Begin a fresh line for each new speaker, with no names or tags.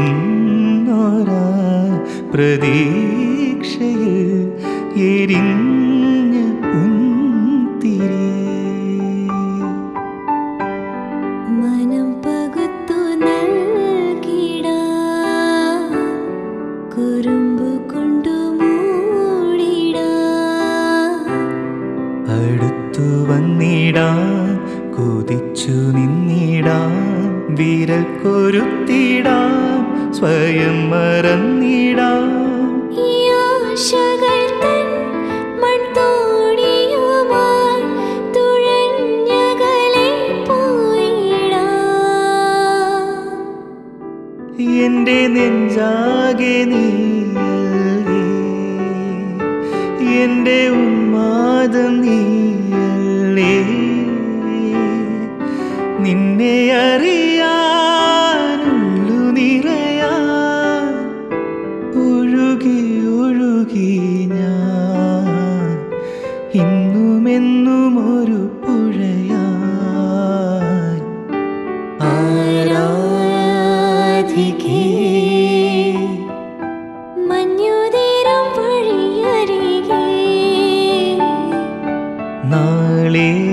എന്നോരാ പ്രതീക്ഷയിൽ എരിഞ്ഞ പുന്തിരേ
മനം പകുത്തു നൽകിടാ കുറുമ്പു കൊണ്ടു മൂടിടാ
അടുത്തു വന്നിടാൻ കൊതിച്ചു നിന്നിടാൻ വിരൽ കൊരുത്തിടാൻ സ്വയം മറന്നിടാൻ
ഈ ആശകൾ തൻ മൺതോണിയുമായി തുഴഞ്ഞകലെ പോയിടാ
എന്റെ നെഞ്ചാകെ നീയല്ലേ എന്റെ ഉന്മാദം നീയല്ലേ നിന്നെ അറിയാനുള്ളു നിറയാൻ ഒഴുകി ഒഴുകി ഞാൻ ഇന്നുമെന്നും ഒരു പുഴയായി ആരാധിക്കേ
മഞ്ഞുതീരം വഴിയരികെ
നാളെ